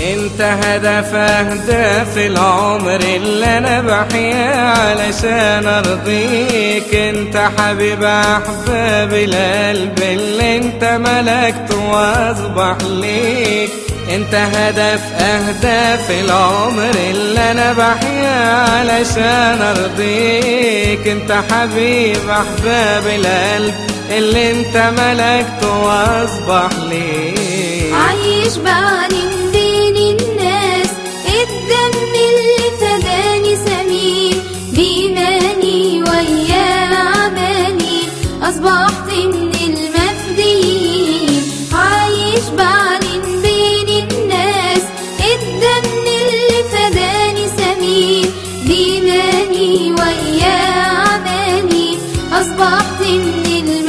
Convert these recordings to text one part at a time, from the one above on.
انت هدف اهداف العمر اللي انا بحيا علشان ارضيك انت حبيب احباب القلب اللي انت ملكته واصبح ليك انت هدف اهداف العمر اللي انا بحيا علشان ارضيك انت حبيب احباب القلب اللي انت ملكته واصبح ليك عايش بعلم بين الناس الدم اللي فداني سمين بإيماني ويا عماني أصبحت من المفديين عايش بعلم بين الناس الدم اللي فداني سمين بإيماني ويا عماني أصبحت من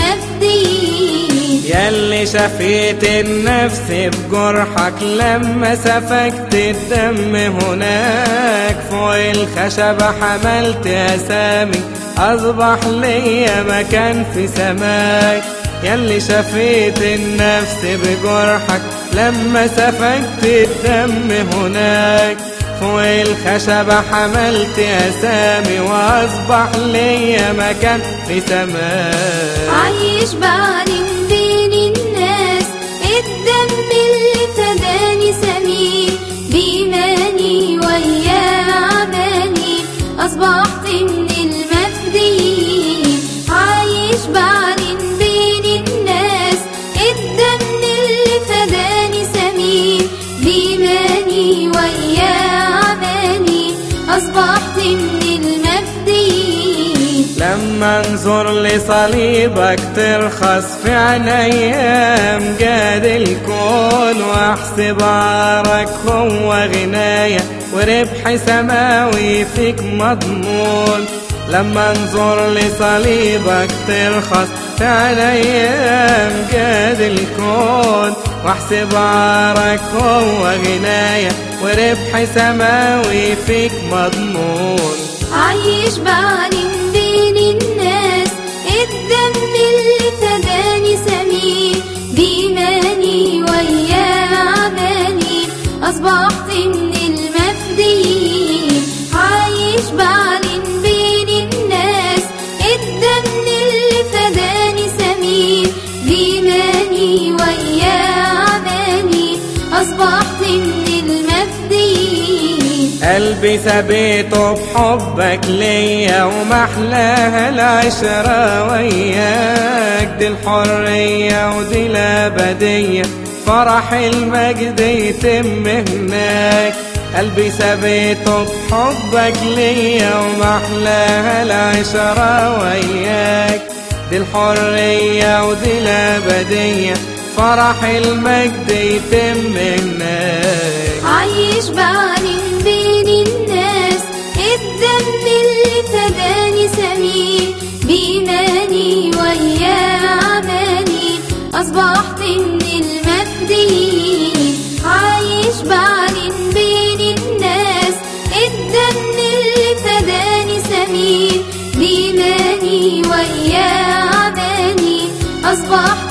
المفديين ياللي شفيت النفس بجرحك لما سفكت الدم هناك فوق الخشبة حملت أسامي أصبح ليا مكان في سماك ياللي شفيت النفس بجرحك لما سفكت الدم هناك فوق الخشبة حملت أسامي وأصبح ليا مكان في سماك عايش بعلم بين الناس الدم اللي فداني سمين بإيماني ويا عماني أصبحت من المفديين عايش بعلم بين الناس الدم اللي فداني سمين بإيماني ويا عماني أصبحت من المفديين لما انظر لصليبك ترخص في عينيا امجاد الكون واحسب عارك هو غناية وربح سماوي فيك مضمون لما انظر لصليبك ترخص في عينيا امجاد الكون واحسب عارك هو غناية وربح سماوي فيك مضمون عايش بعلم بين الناس الدم اللي فداني سمين بإيماني ويا عماني أصبحت من المفديين عايش بعلم بين الناس الدم اللي فداني سمين بإيماني ويا عماني أصبحت من المفديين قلبي ثبيته بحبك ليا ومحلاها العشرة وياك دي الحرية ودي الأبدية فرح المجد يتم هناك قلبي ثبيته بحبك ليا ومحلاها العشرة وياك دي الحرية ودي الأبدية فرح المجد يتم هناك عايش بعلم بين الناس الدم اللي فداني سمين بإيماني ويا عماني أصبحت من المفديين عايش بعلم بين الناس الدم اللي فداني سمين بإيماني ويا عماني أصبحت